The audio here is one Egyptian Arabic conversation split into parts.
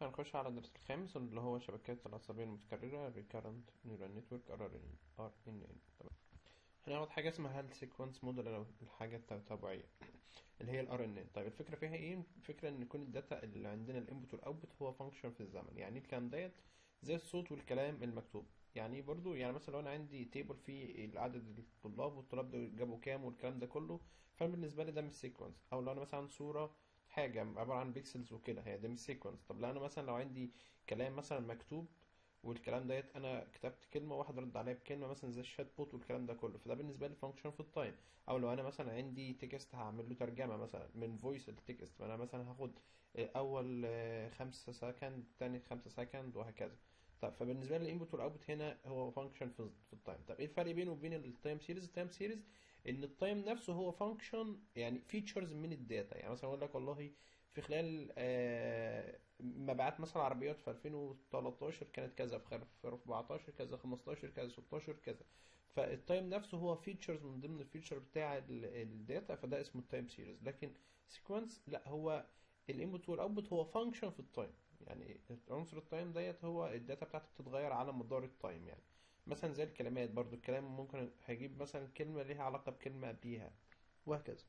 هنخش على الدرس الخامس اللي هو شبكات العصبية المتكررة recurrent neural network RNN RNN تمام هناخد حاجة اسمها health sequence model أو الحاجة التتابعية اللي هي ال RNN طيب الفكرة فيها ايه؟ الفكرة ان يكون الداتا اللي عندنا الانبوت والاوتبوت هو فانكشن في الزمن يعني الكلام ديت زي الصوت والكلام المكتوب يعني برضو يعني مثلا لو انا عندي تيبل فيه عدد الطلاب والطلاب دول جابوا كام والكلام ده كله فانا بالنسبة لي ده مش سيكونس او لو انا مثلا صورة حاجة عبارة عن بيكسلز وكده هي ده مش سيكونس طب لو انا مثلا لو عندي كلام مثلا مكتوب والكلام ديت انا كتبت كلمه واحد رد عليا بكلمه مثلا زي الشات بوت والكلام ده كله فده بالنسبه لي فانكشن في التايم او لو انا مثلا عندي تكست هعمل له ترجمه مثلا من فويس لتكست فانا مثلا هاخد اول خمسة سكند تاني خمسة سكند وهكذا طب فبالنسبه لي الانبوت والاوتبوت هنا هو فانكشن في في التايم طب ايه الفرق بينه وبين التايم سيريز التايم سيريز ان التايم نفسه هو فانكشن يعني فيتشرز من الداتا يعني مثلا اقول لك والله في خلال آه مبيعات مثلا عربيات في 2013 كانت كذا في 14 كذا 15 كذا 16 كذا فالتايم نفسه هو فيتشرز من ضمن الفيتشر بتاع الداتا فده اسمه التايم سيريز لكن سيكونس لا هو الانبوت والاوتبوت هو فانكشن في التايم يعني عنصر التايم ديت هو الداتا بتاعته بتتغير على مدار التايم يعني مثلا زي الكلمات برضو الكلام ممكن هجيب مثلا كلمة ليها علاقة بكلمة قبليها وهكذا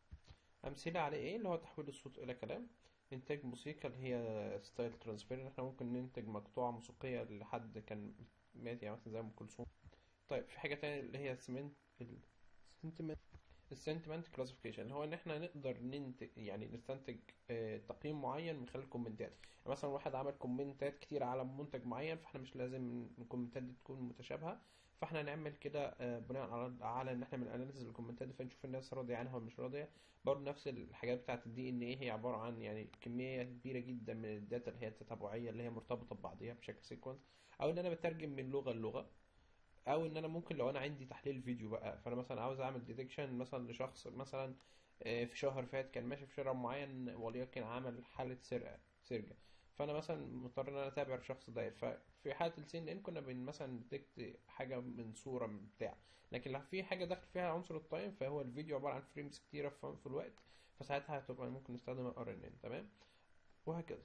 أمثلة على إيه اللي هو تحويل الصوت إلى كلام إنتاج موسيقى اللي هي ستايل ترانسفير إحنا ممكن ننتج مقطوعة موسيقية لحد كان مات يعني مثلا زي أم كلثوم طيب في حاجة تانية اللي هي السمنت السنتمنت السنتمنت كلاسيفيكيشن اللي هو ان احنا نقدر ننتج يعني نستنتج اه تقييم معين من خلال الكومنتات يعني مثلا واحد عمل كومنتات كتير على منتج معين فاحنا مش لازم الكومنتات دي تكون متشابهه فاحنا نعمل كده اه بناء على على ان احنا من اناليسيز الكومنتات دي فنشوف الناس راضيه عنها ولا مش راضيه برضه نفس الحاجات بتاعت الدي ان ايه هي عباره عن يعني كميه كبيره جدا من الداتا اللي هي التتابعيه اللي هي مرتبطه ببعضيها بشكل سيكونس او ان انا بترجم من لغه للغه او ان انا ممكن لو انا عندي تحليل فيديو بقى فانا مثلا عاوز اعمل ديتكشن مثلا لشخص مثلا في شهر فات كان ماشي في شارع معين وليكن عمل حالة سرقة سرقة فانا مثلا مضطر ان انا اتابع الشخص ده ففي حالة السي ان ان كنا بن مثلا ديتكت حاجة من صورة من بتاع لكن لو في حاجة داخل فيها عنصر التايم فهو الفيديو عبارة عن فريمز كتيرة في الوقت فساعتها هتبقى ممكن نستخدم الار ان ان تمام وهكذا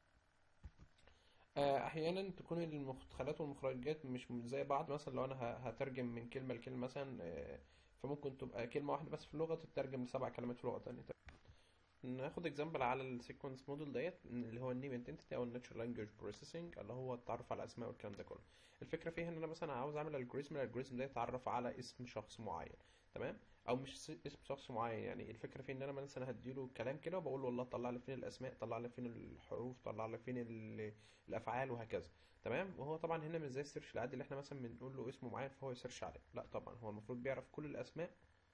احيانا تكون المدخلات والمخرجات مش زي بعض مثلا لو انا هترجم من كلمه لكلمه مثلا فممكن تبقى كلمه واحده بس في لغه تترجم لسبع كلمات في لغه تانية ناخد اكزامبل على السيكونس موديل ديت اللي هو النيم انتنتي او الناتشرال لانجويج بروسيسنج اللي هو التعرف على الاسماء والكلام ده كله الفكره فيها ان انا مثلا عاوز اعمل الجوريزم الالجوريزم ده يتعرف على اسم شخص معين تمام او مش اسم شخص معين يعني الفكره في ان انا مثلا هديله كلام كده وبقول له والله طلع لي فين الاسماء طلع لي فين الحروف طلع لي فين الافعال وهكذا تمام وهو طبعا هنا مش زي السيرش العادي اللي احنا مثلا بنقول له اسمه معين فهو يسيرش عليه لا طبعا هو المفروض بيعرف كل الاسماء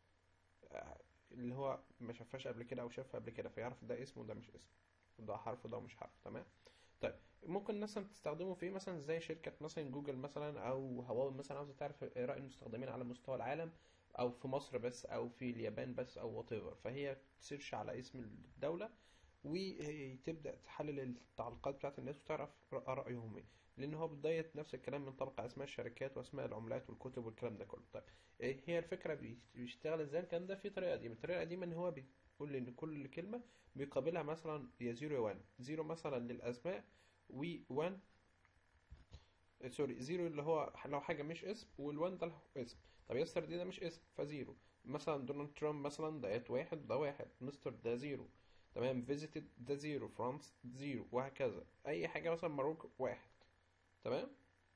اللي هو ما شافهاش قبل كده او شافها قبل كده فيعرف ده اسمه وده مش اسم وده حرف وده مش حرف تمام طيب ممكن مثلا تستخدمه في مثلا زي شركة مثلا جوجل مثلا او هواوي مثلا عاوزة تعرف رأي المستخدمين على مستوى العالم او في مصر بس او في اليابان بس او وات فهي تسيرش على اسم الدولة وتبدا تحلل التعليقات بتاعت الناس وتعرف رايهم ايه لان هو بدايه نفس الكلام ينطبق على اسماء الشركات واسماء العملات والكتب والكلام ده كله طيب ايه هي الفكره بيشتغل ازاي الكلام ده في طريقه قديمه الطريقه القديمه ان هو بيقول ان كل كلمه بيقابلها مثلا يا 0 يا 1 0 مثلا للاسماء و 1 سوري زيرو اللي هو لو حاجة مش اسم والوان ده اسم طب يستر دي ده مش اسم فزيرو مثلا دونالد ترامب مثلا ديت واحد ده واحد مستر ده زيرو تمام فيزيتد ده زيرو فرانس زيرو وهكذا اي حاجة مثلا مروك واحد تمام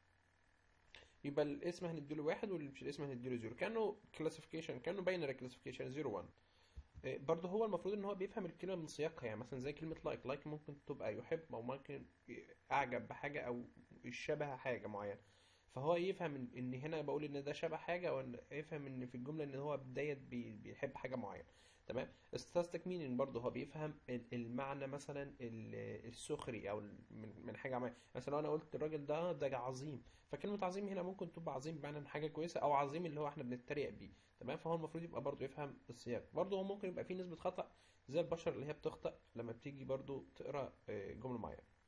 يبقى الاسم هنديله واحد واللي مش الاسم هنديله زيرو كانه كلاسيفيكيشن كانه باينري كلاسيفيكيشن زيرو وان برضه هو المفروض ان هو بيفهم الكلمه من سياقها يعني مثلا زي كلمه لايك لايك ممكن تبقى يحب او ممكن اعجب بحاجه او شبه حاجه معينه فهو يفهم ان هنا بقول ان ده شبه حاجه او يفهم ان في الجمله ان هو بدايه بيحب حاجه معينه تمام ستاتستيك مينينج برضه هو بيفهم المعنى مثلا السخري او من حاجه معينه مثلا لو انا قلت الراجل ده ده عظيم فكلمه عظيم هنا ممكن تبقى عظيم بمعنى حاجه كويسه او عظيم اللي هو احنا بنتريق بيه تمام فهو المفروض يبقى برضه يفهم السياق برضه هو ممكن يبقى فيه نسبه خطا زي البشر اللي هي بتخطأ لما بتيجي برضه تقرا جمله معينه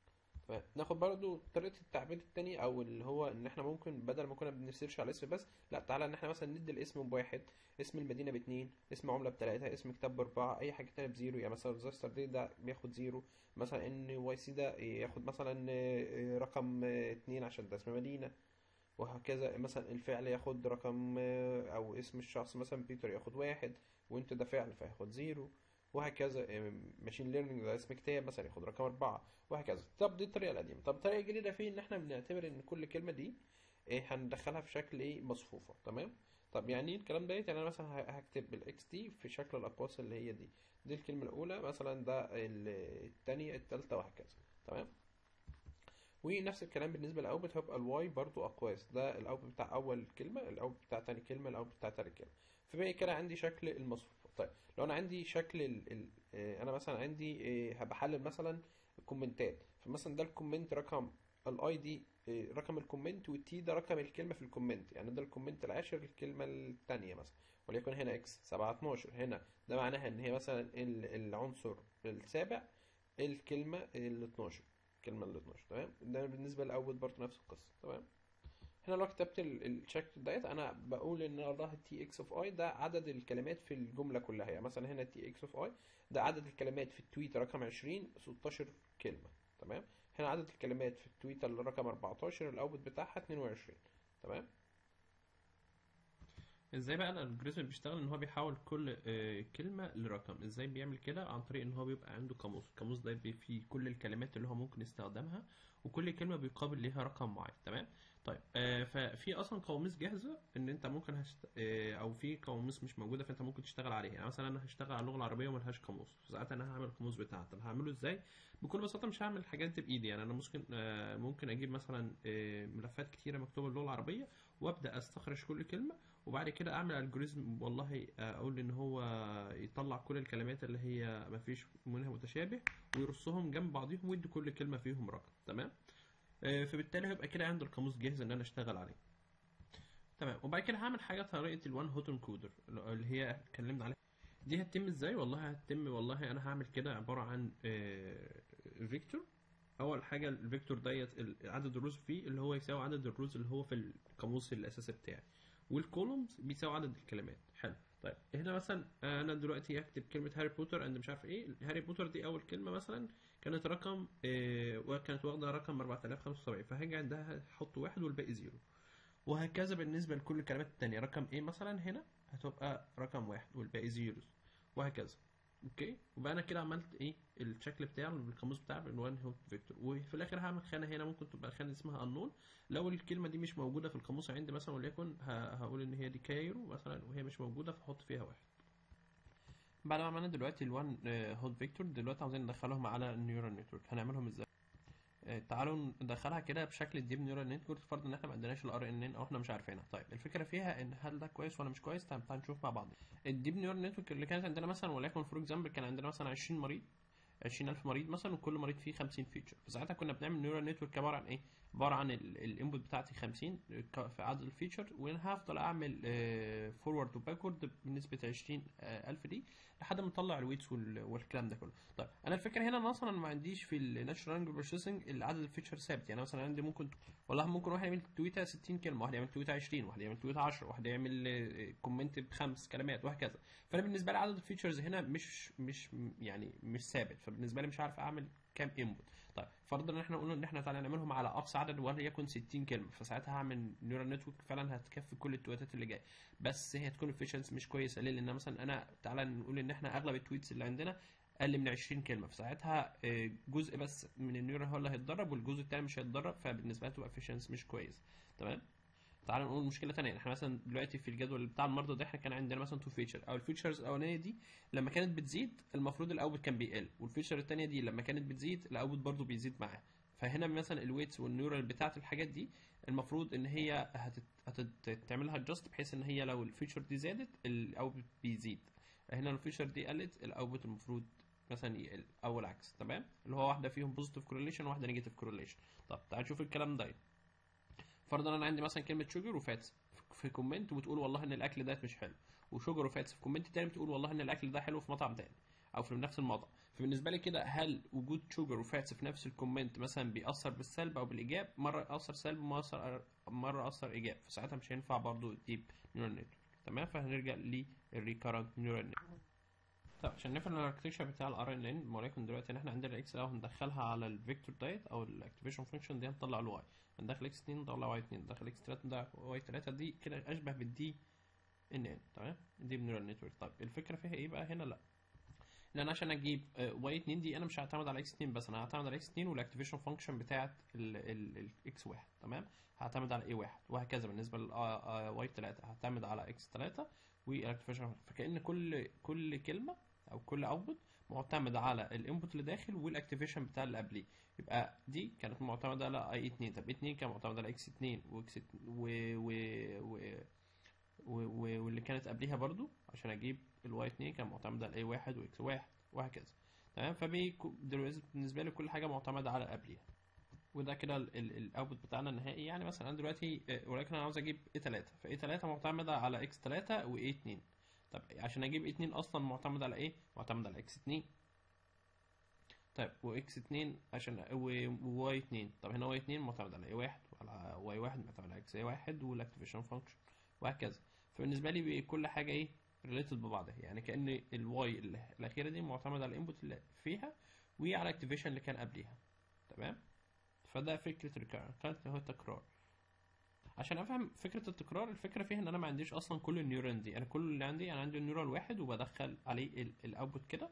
فناخد برضو طريقة التعبير التاني او اللي هو ان احنا ممكن بدل ما كنا بنسيرش على الاسم بس لا تعالى ان احنا مثلا ندي الاسم بواحد اسم المدينة باتنين اسم عملة بتلاتة اسم كتاب باربعة اي حاجة تانية بزيرو يعني مثلا ريزستر دي ده بياخد زيرو مثلا ان واي سي ده ياخد مثلا آه، رقم آه، اتنين عشان ده اسم مدينة وهكذا مثلا الفعل ياخد رقم آه، او اسم الشخص مثلا بيتر ياخد واحد وانت ده فعل فياخد زيرو وهكذا ماشين ليرنينج ده اسم كتاب مثلا ياخد رقم أربعة وهكذا طب دي الطريقة القديمة طب الطريقة الجديدة في إن إحنا بنعتبر إن كل كلمة دي إيه هندخلها في شكل إيه مصفوفة تمام طب يعني ايه الكلام ده يعني انا مثلا ه- هكتب بالاكس دي في شكل الاقواس اللي هي دي دي الكلمة الاولى مثلا ده ال- التانية التالتة وهكذا تمام ونفس الكلام بالنسبة للأوبت هيبقى الواي برضو أقواس ده الأوبت بتاع أول كلمة الأوبت بتاع تاني كلمة الأوبت بتاع تالت كلمة فبقى كده عندي شكل المصفوفة طيب لو أنا عندي شكل ال ال آه، أنا مثلا عندي آه، هبحلل مثلا الكومنتات فمثلا ده الكومنت رقم الاي دي رقم الكومنت والتي ده رقم الكلمة في الكومنت يعني ده الكومنت العاشر الكلمة التانية مثلا وليكن هنا اكس 7 12 هنا ده معناها ان هي مثلا ال- العنصر السابع الكلمة ال 12 الكلمة ال 12 تمام ده بالنسبة للأول برضه نفس القصة تمام هنا لو كتبت ال- الشكل ديت انا بقول ان الله تي اكس اوف اي ده عدد الكلمات في الجمله كلها يعني مثلا هنا تي اكس اوف اي ده عدد الكلمات في التويت رقم 20 16 كلمه تمام هنا عدد الكلمات في التويت الرقم 14 الاوتبوت بتاعها 22 تمام ازاي بقى الالجوريزم بيشتغل ان هو بيحول كل آه، كلمه لرقم ازاي بيعمل كده عن طريق ان هو بيبقى عنده قاموس القاموس ده بي- فيه كل الكلمات اللي هو ممكن يستخدمها وكل كلمه بيقابل ليها رقم معين تمام طيب آه ففي اصلا قواميس جاهزه ان انت ممكن هشت... آه او في قواميس مش موجوده فانت ممكن تشتغل عليها يعني مثلا انا هشتغل على اللغه العربيه وملهاش قاموس ساعتها انا هعمل القاموس بتاعها طب هعمله ازاي بكل بساطه مش هعمل الحاجات دي بايدي يعني انا ممكن آه ممكن اجيب مثلا آه ملفات كتيره مكتوبه باللغه العربيه وابدا استخرج كل كلمه وبعد كده اعمل الجوريزم والله اقول ان هو يطلع كل الكلمات اللي هي ما فيش منها متشابه ويرصهم جنب بعضهم ويدي كل كلمه فيهم رقم تمام آه، فبالتالي هيبقى كده عندي القاموس جاهز ان انا اشتغل عليه تمام وبعد كده هعمل حاجه طريقه الوان هوت انكودر اللي هي اتكلمنا عليها دي هتتم ازاي والله هتتم والله انا هعمل كده عباره عن فيكتور اول حاجه الفيكتور ديت ال- عدد الروز فيه اللي هو يساوي عدد الروز اللي هو في القاموس الاساسي بتاعي والكولومز بيساوي عدد الكلمات حلو طيب هنا مثلا انا دلوقتي هكتب كلمه هاري بوتر اند مش عارف ايه هاري بوتر دي اول كلمه مثلا كانت رقم آه وكانت واخده رقم 4075 فهاجي عندها احط واحد والباقي زيرو وهكذا بالنسبه لكل الكلمات التانية رقم ايه مثلا هنا هتبقى رقم واحد والباقي زيروز وهكذا اوكي وبقى انا كده عملت ايه الشكل بتاع القاموس بتاع العنوان هو فيكتور وفي الاخر هعمل خانه هنا ممكن تبقى خانه اسمها unknown لو الكلمه دي مش موجوده في القاموس عندي مثلا وليكن ه- هقول ان هي دي كايرو مثلا وهي مش موجوده فاحط فيها واحد بعد ما عملنا دلوقتي الوان هوت فيكتور دلوقتي عاوزين ندخلهم على النيورال نتورك هنعملهم ازاي آه، تعالوا ندخلها كده بشكل الديب نيورال نتورك فرض ان احنا ما عندناش الار ان ان او احنا مش عارفينها طيب الفكره فيها ان هل ده كويس ولا مش كويس طيب تعال نشوف مع بعض الديب نيورال نتورك اللي كانت عندنا مثلا وليكن فور اكزامبل كان عندنا مثلا 20 مريض 20000 مريض مثلا وكل مريض فيه 50 فيتشر فساعتها كنا بنعمل نيورال نتورك عباره عن ايه عباره عن الانبوت بتاعتي 50 ك- في عدد الفيتشر وانا هفضل اعمل فورورد وباكورد بنسبه 20000 دي لحد ما اطلع الويتس وال- والكلام ده كله طيب انا الفكره هنا ان اصلا ما عنديش في الناتشورال لانجوج بروسيسنج العدد الفيتشر ثابت يعني مثلا عندي ممكن والله ممكن واحد يعمل تويته 60 كلمه واحد يعمل تويته 20 واحد يعمل تويته 10 واحد يعمل كومنت بخمس كلمات وهكذا فانا بالنسبه لي عدد الفيتشرز هنا مش مش يعني مش ثابت فبالنسبه لي مش عارف اعمل كام انبوت طيب فرضا ان احنا قلنا ان احنا تعالى نعملهم على اقصى عدد وليكن 60 كلمه فساعتها هعمل نيورال نتورك فعلا هتكفي كل التويتات اللي جايه بس هي هتكون efficiency مش كويسه ليه لان مثلا انا تعالى نقول ان احنا اغلب التويتس اللي عندنا اقل من 20 كلمه فساعتها آه، جزء بس من النيورال هو اللي هيتدرب والجزء التاني مش هيتدرب فبالنسبه لها تبقى efficiency مش كويس تمام تعال نقول مشكله تانية احنا مثلا دلوقتي في الجدول بتاع المرضى ده احنا كان عندنا مثلا تو فيتشر او الفيتشرز الاولانيه دي لما كانت بتزيد المفروض الاوتبوت كان بيقل والفيتشر التانية دي لما كانت بتزيد الاوتبوت برضو بيزيد معاها فهنا مثلا الويتس والنيورال بتاعت الحاجات دي المفروض ان هي هتت... هتتعملها جاست بحيث ان هي لو الفيتشر دي زادت الاوتبوت بيزيد هنا لو الفيتشر دي قلت الاوتبوت المفروض مثلا يقل او العكس تمام اللي هو واحده فيهم بوزيتيف كورليشن وواحده نيجاتيف كورليشن طب تعال نشوف الكلام ده فرضا انا عندي مثلا كلمه شوجر وفاتس في كومنت وتقول والله ان الاكل ده مش حلو وشوجر وفاتس في كومنت تاني بتقول والله ان الاكل ده حلو في مطعم تاني او في نفس المطعم فبالنسبه لي كده هل وجود شوجر وفاتس في نفس الكومنت مثلا بيأثر بالسلب او بالايجاب مره يأثر سلب ومره يأثر مره يأثر ايجاب فساعتها مش هينفع برضو ديب نيورال نتورك تمام فهنرجع للريكارنت نيورال نتورك طب عشان نفهم الاركتكشر بتاع الار ان ان وليكن دلوقتي ان احنا عندنا الاكس لو هندخلها على الفيكتور دايت او الاكتيفيشن فانكشن دي هنطلع الواي هندخل اكس 2 نطلع واي 2 ندخل اكس 3 نطلع واي 3 دي كده اشبه بالدي ان ان تمام دي نيورال نتورك طيب الفكره فيها ايه بقى هنا لا ان انا عشان اجيب واي 2 دي انا مش هعتمد على اكس 2 بس انا هعتمد على اكس 2 والاكتيفيشن فانكشن بتاعت الاكس 1 تمام هعتمد على اي 1 وهكذا بالنسبه لواي 3 هعتمد على اكس 3 والاكتيفيشن فكأن كل كل كلمه او كل اوتبوت معتمد على الانبوت اللي داخل والاكتيفيشن بتاع اللي قبليه يبقى دي كانت معتمده على اي 2 طب 2 كان معتمد على اكس 2 واكس و و و و- واللي كانت قبليها برضو عشان اجيب الواي 2 كان معتمد على اي 1 واكس 1 وهكذا تمام فدلوقتي بالنسبه لي كل حاجه معتمده على قبليها وده كده الاوتبوت بتاعنا النهائي يعني مثلا انا دلوقتي آه، ولكن انا عاوز اجيب اي 3 فاي 3 معتمده على اكس 3 واي 2 طب عشان اجيب اي 2 اصلا معتمد على ايه معتمد على اكس 2 طيب واكس 2 عشان وواي 2 طب هنا واي 2 معتمد على اي 1 وعلى واي 1 معتمد على اكس اي 1 والاكتيفيشن فانكشن وهكذا فبالنسبه لي بي- كل حاجه ايه ريليتد ببعضها يعني كان الواي الاخيره دي معتمده على الانبوت اللي فيها وعلى الاكتيفيشن اللي كان قبليها تمام فده فكره الريكارنت هو التكرار عشان افهم فكره التكرار الفكره فيها ان انا ما عنديش اصلا كل النيورون دي انا كل اللي عندي انا عندي النيورال واحد وبدخل عليه الاوتبوت كده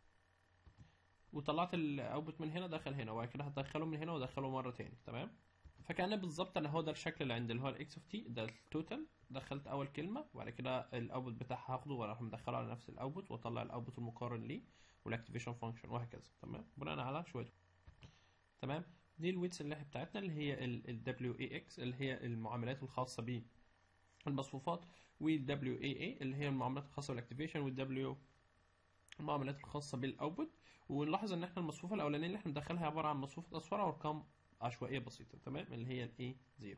وطلعت الاوتبوت من هنا دخل هنا وبعد كده هدخله من هنا وادخله مره تاني تمام فكان بالظبط انا هو ده الشكل اللي عندي اللي هو الاكس اوف تي ده التوتال دخلت اول كلمه وبعد كده الاوتبوت بتاعها هاخده واروح مدخله على نفس الاوتبوت واطلع الاوتبوت المقارن ليه والاكتيفيشن فانكشن وهكذا تمام بناء على شويه تمام دي الويتس اللي بتاعتنا اللي هي ال WAX اللي هي المعاملات الخاصه ب المصفوفات وال WAA اللي هي المعاملات الخاصه بالاكتيفيشن وال W المعاملات الخاصه بالاوتبوت ونلاحظ ان احنا المصفوفه الاولانيه اللي احنا مدخلها عباره عن مصفوفه اصفار وارقام عشوائيه بسيطه تمام اللي هي الاي 0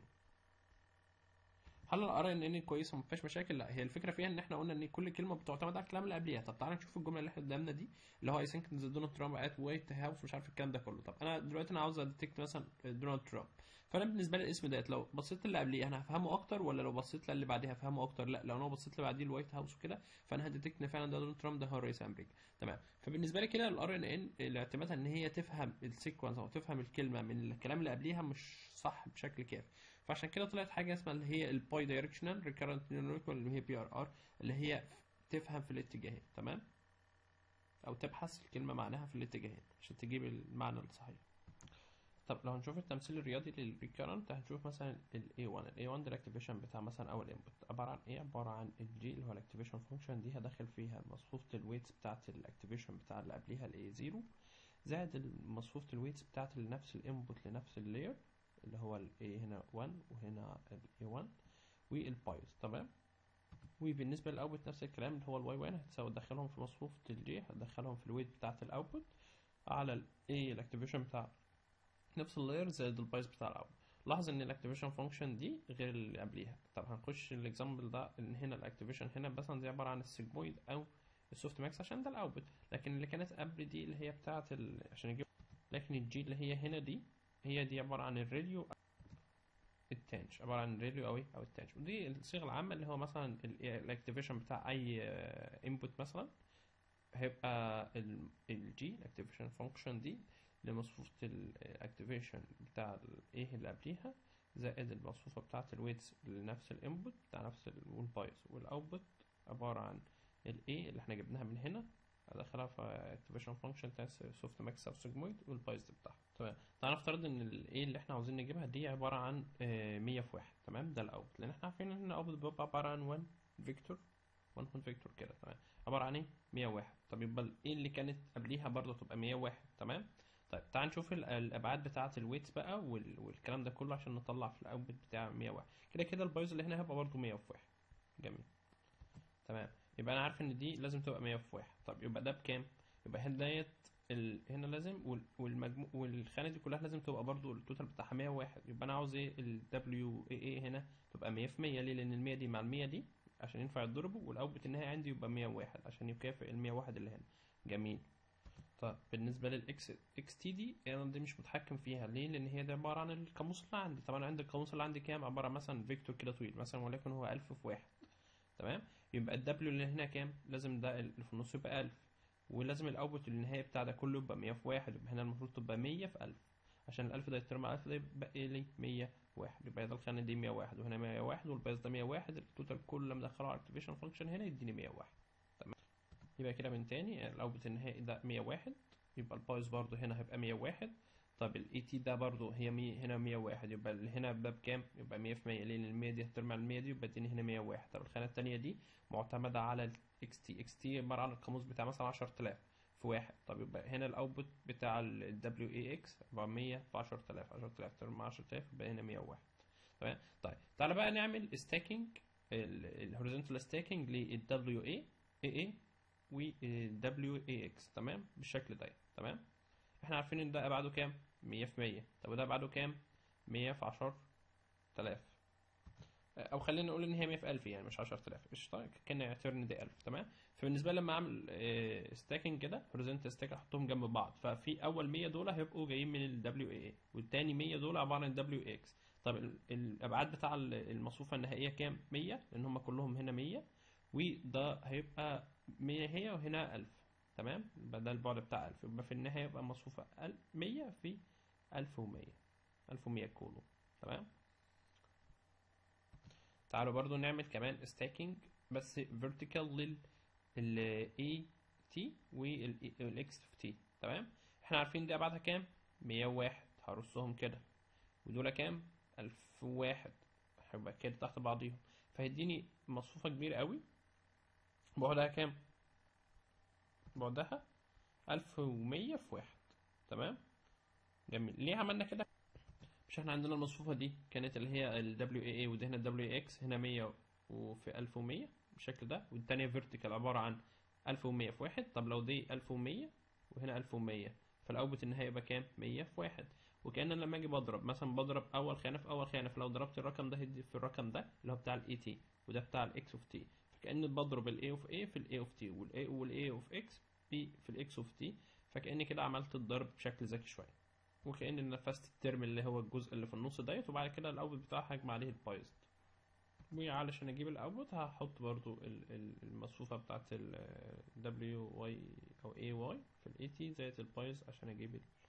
هل الار ان ان كويسه وما فيهاش مشاكل لا هي الفكره فيها ان احنا قلنا ان كل كلمه بتعتمد على الكلام اللي قبليها طب تعالى نشوف الجمله اللي احنا قدامنا دي اللي هو اي ثينك دونالد ترامب ات وايت هاوس مش عارف الكلام ده كله طب انا دلوقتي انا عاوز اديتكت مثلا دونالد ترامب فانا بالنسبه لي الاسم ديت لو بصيت اللي قبليه انا هفهمه اكتر ولا لو بصيت للي بعديه هفهمه اكتر لا لو انا بصيت اللي بعديه الوايت هاوس وكده فانا هديتكت ان فعلا ده دونالد ترامب ده هو رئيس امريكا تمام فبالنسبه لي كده الار ان ان اعتمادها ان هي تفهم السيكونس او تفهم الكلمه من الكلام اللي قبليها مش صح بشكل كافي فعشان كده طلعت حاجه اسمها اللي هي الباي دايركشنال ريكارنت نيورال اللي هي بي ار ار اللي هي تفهم في الاتجاهين تمام او تبحث الكلمه معناها في الاتجاهين عشان تجيب المعنى الصحيح طب لو هنشوف التمثيل الرياضي للريكارنت هنشوف مثلا ال A1 ال A1 ده الاكتيفيشن بتاع مثلا اول انبوت عباره عن ايه عباره عن ال G اللي هو الاكتيفيشن فانكشن دي هدخل فيها مصفوفه الويتس بتاعت الاكتيفيشن بتاع اللي قبليها ال A0 زائد مصفوفه الويتس بتاعت نفس الانبوت لنفس اللاير اللي هو ال A هنا 1 وهنا ال A1 والبايز تمام وبالنسبه للاوتبوت نفس الكلام اللي هو الواي 1 هتساوي تدخلهم في مصفوفه الجي هتدخلهم في الويت بتاعت الاوتبوت على ال A الاكتيفيشن بتاع نفس اللاير زائد البايس بتاع الاول لاحظ ان الاكتيفيشن فانكشن دي غير اللي قبليها طب هنخش الاكزامبل ده ان هنا الاكتيفيشن هنا مثلا دي عباره عن السيجمويد او السوفت ماكس عشان ده الاوتبوت لكن اللي كانت قبل دي اللي هي بتاعه ال... عشان نجيب لكن الجي اللي هي هنا دي هي دي عباره عن الراديو التانج عباره عن الراديو او ايه او التانج ودي الصيغه العامه اللي هو مثلا الاكتيفيشن بتاع اي انبوت مثلا هيبقى الجي الاكتيفيشن فانكشن دي لمصفوفة الاكتيفيشن بتاع الايه اللي قبليها زائد المصفوفة بتاعة الويتس لنفس الانبوت بتاع نفس والبايس والاوتبوت عبارة عن الايه اللي احنا جبناها من هنا ادخلها في اكتيفيشن فانكشن بتاع سوفت ماكس او سيجمويد والبايس بتاعها تمام تعالى نفترض ان الايه اللي احنا عاوزين نجيبها دي عبارة عن 100 في واحد تمام ده الاوت لان احنا عارفين ان الاوت بيبقى عبارة عن 1 فيكتور 1 فيكتور كده تمام عبارة عن ايه 101 طب يبقى الايه اللي كانت قبليها برضه تبقى 101 تمام طيب تعال نشوف الابعاد بتاعه الويتس بقى والكلام ده كله عشان نطلع في الاوتبوت بتاع 101 كده كده البايز اللي هنا هيبقى برضه 101 جميل تمام يبقى انا عارف ان دي لازم تبقى 101 طب يبقى ده بكام يبقى هنا ديت ال... هنا لازم والمجموع والخانه دي كلها لازم تبقى برضه التوتال بتاعها 101 يبقى انا عاوز ايه ال WAA هنا تبقى 100 في 100 ليه لان ال 100 دي مع ال 100 دي عشان ينفع يتضربوا والاوتبوت النهائي عندي يبقى 101 عشان يكافئ ال 101 اللي هنا جميل طيب بالنسبة للإكس إكس تي دي أنا دي مش متحكم فيها ليه؟ لأن هي دي عبارة عن القاموس اللي عندي طبعا عندي القاموس اللي عندي كام عبارة مثلا فيكتور كده طويل مثلا وليكن هو ألف في واحد تمام يبقى الدبليو اللي هنا كام؟ لازم ده اللي في النص يبقى ألف ولازم الأوتبوت النهائي بتاع ده كله يبقى مية في واحد يبقى هنا المفروض تبقى مية في ألف عشان الألف ده يترمى على ألف ده يبقى لي مية واحد يبقى ده الخانة دي مية واحد وهنا مية واحد والبايس ده مية واحد التوتال كله مدخله على الاكتيفيشن فانكشن هنا يديني مية واحد تمام يبقى كده من تاني الأوتبوت النهائي ده مية واحد يبقى البايس برضو هنا هيبقى مية واحد طب الاي تي ده برضو هي مية هنا مية واحد يبقى اللي هنا بقى بكام يبقى مية في مية ليه لأن المية دي هترمي على المية دي يبقى اديني هنا مية واحد طب الخانة التانية دي معتمدة على الاكس تي اكس تي عبارة عن القاموس بتاع مثلا عشرة آلاف في واحد طب يبقى هنا الاوتبوت بتاع ال WAX يبقى 100 في 10000 10000 ترمى 10000 يبقى هنا 101 تمام طيب تعالى بقى نعمل ستاكينج الهوريزونتال ستاكينج لل WA AA و WAX تمام بالشكل ده تمام احنا عارفين ان ده ابعاده كام 100 في 100 طب وده ابعاده كام 100 في 10000 او خلينا نقول ان هي 100 في 1000 يعني مش 10000 قشطه كان يعتبر ان دي 1000 تمام فبالنسبه لي لما اعمل ستاكينج كده هوريزونتال ستاك احطهم جنب بعض ففي اول 100 دول هيبقوا جايين من ال WAA والتاني 100 دول عباره عن WX طب ال- الابعاد بتاع ال- المصفوفه النهائيه كام 100 لان هم كلهم هنا 100 وده هيبقى 100 هي وهنا 1000 تمام يبقى ده البعد بتاع 1000 يبقى في النهايه يبقى المصفوفه 100 في 1100 1100 كولوم تمام تعالوا برضو نعمل كمان ستاكينج بس فيرتيكال لل ال A T وال X في T تمام احنا عارفين دي ابعادها كام 101 هرصهم كده ودول كام 1001 هيبقى كده تحت بعضيهم فهيديني مصفوفة كبيرة قوي بعدها كام بعدها 1100 في واحد تمام جميل ليه عملنا كده مش احنا عندنا المصفوفة دي كانت اللي هي ال WAA وده هنا ال WAX هنا 100 وفي 1100 بالشكل ده والتانية فيرتيكال عبارة عن 1100 في واحد طب لو دي 1100 وهنا 1100 فالاوتبوت النهائي يبقى كام 100 في واحد وكأن لما اجي بضرب مثلا بضرب اول خانة في اول خانة فلو ضربت الرقم ده هيدي في الرقم ده اللي هو بتاع الاي تي وده بتاع الاكس اوف تي فكأني بضرب الاي اوف اي في الاي اوف تي والاي والاي اوف اكس في في الاكس اوف تي فكأني كده عملت الضرب بشكل ذكي شوية وكأني نفذت الترم اللي هو الجزء اللي في النص ديت وبعد كده الاوتبوت بتاعها هجمع عليه البايزد وعلشان اجيب الاوتبوت هحط برضو ال- ال- المصفوفة بتاعت ال W Y او A Y في ال AT زائد البايز عشان اجيب ال